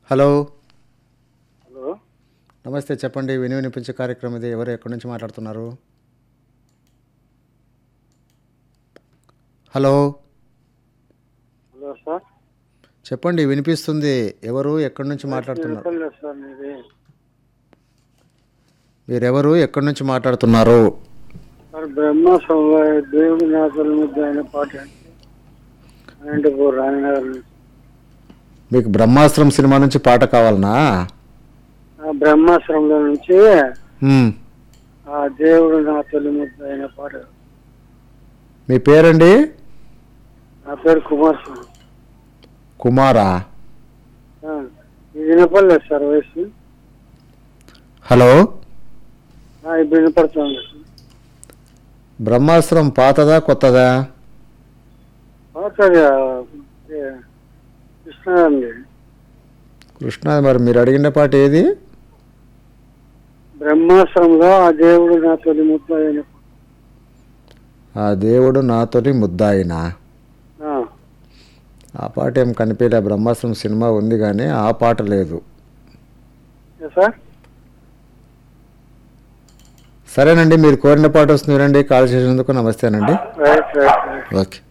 Hello hello నమస్తే చెప్పండి విని వినిపించే కార్యక్రమం ఇది ఎవరు ఎక్కడి నుంచి మాట్లాడుతున్నారు హలో హలో సార్ చెప్పండి వినిపిస్తుంది ఎవరు ఎక్కడి నుంచి మాట్లాడుతున్నారు చెప్పలేదు సార్ మీది మీరెవరు ఎక్కడి నుంచి మాట్లాడుతున్నారు సార్ బ్రహ్మోత్సవంలో దేవుడి నాథుల మధ్య ఆయన పాట అనంతపూర్ రాణినగర్ నుంచి మీకు బ్రహ్మాస్త్రం సినిమా నుంచి పాట కావాలనా ఆ బ్రహ్మాశ్రమంలో నుంచి మ్మ్. ఆ దేవుడు నా తొలి ముద్ద అయిన పాట మీ పేరండి నా పేరు కుమార్ స్వామి కుమారా ఆ, ఇది వినపడలేదు సార్ వయసు హలో ఆ, ఇప్పుడు వినపడుతుంది బ్రహ్మాస్త్రం పాతదా కొత్తదా పాతది కృష్ణ అండి కృష్ణ మరి మీరు అడిగిన పాట ఏది బ్రహ్మాశ్రమంలో ఆ దేవుడు నా తొలి ముద్ద అయిన ఆ దేవుడు నా తొలి ముద్దాయినా ఆ, ఆ పాట ఏం కనిపించలే బ్రహ్మాస్త్రం సినిమా ఉంది కానీ ఆ పాట లేదు ఏ సార్ సరేనండి మీరు కోరిన పాట వస్తుంది వినండి కాల్ చేసినందుకు నమస్తేనండి రైట్ రైట్ రైట్ ఓకే